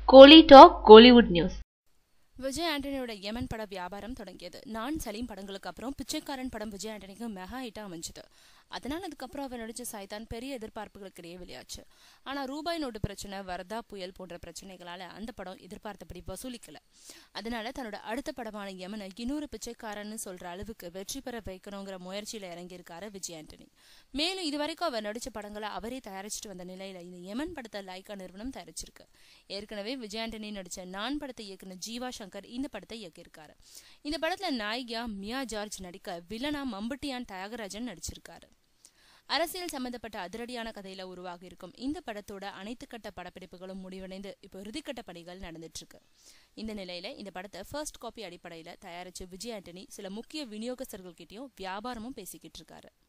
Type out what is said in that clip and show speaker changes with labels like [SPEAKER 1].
[SPEAKER 1] கோலி talk Kollywood news
[SPEAKER 2] Vijay ஆண்டனியோட யமன் பட வியாபாரம் தொடங்கியது நான் சலீம் படங்களுக்கு அப்புறம் பிச்சைக்காரன் படம் விஜய் ஆண்டனிக்கு மெகா ஹிட்டா அமைஞ்சது அதனால் அதுக்கப்புறம் அவர் நடிச்ச சைதான் பெரிய எதிர்பார்ப்புகளுக்கு இடையே வெளியாச்சு ஆனா ரூபாய் நோட்டு பிரச்சனை வரதா புயல் போன்ற பிரச்சனைகளால அந்த படம் எதிர்பார்த்தபடி வசூலிக்கல அதனால தன்னோட அடுத்த படமான யமனை இன்னொரு பிச்சைக்காரன்னு சொல்ற அளவுக்கு வெற்றி பெற வைக்கணுங்கிற முயற்சியில இறங்கியிருக்காரு விஜய் ஆண்டனி மேலும் இதுவரைக்கும் அவர் நடிச்ச படங்களை அவரே தயாரிச்சுட்டு வந்த நிலையில இந்த யமன் படத்தை லைக்கா நிறுவனம் தயாரிச்சிருக்கு ஏற்கனவே விஜய் ஆண்டனி நடிச்ச நான் படத்தை இயக்குன ஜீவா சங்கர் இந்த படத்தை இயக்கியிருக்காரு இந்த படத்துல நாயகியா மியா ஜார்ஜ் நடிக்க வில்லனா மம்பட்டியான் தியாகராஜன் நடிச்சிருக்காரு அரசியல் சம்பந்தப்பட்ட அதிரடியான கதையில உருவாகி இருக்கும் இந்த படத்தோட அனைத்து கட்ட படப்பிடிப்புகளும் முடிவடைந்து இப்போ இறுதிக்கட்ட பணிகள் நடந்துட்டு இருக்கு இந்த நிலையில இந்த படத்தை ஃபர்ஸ்ட் காப்பி அடிப்படையில தயாரிச்சு விஜய் ஆண்டனி சில முக்கிய விநியோகஸ்தர்கள்கிட்டயும் வியாபாரமும் பேசிக்கிட்டு இருக்காரு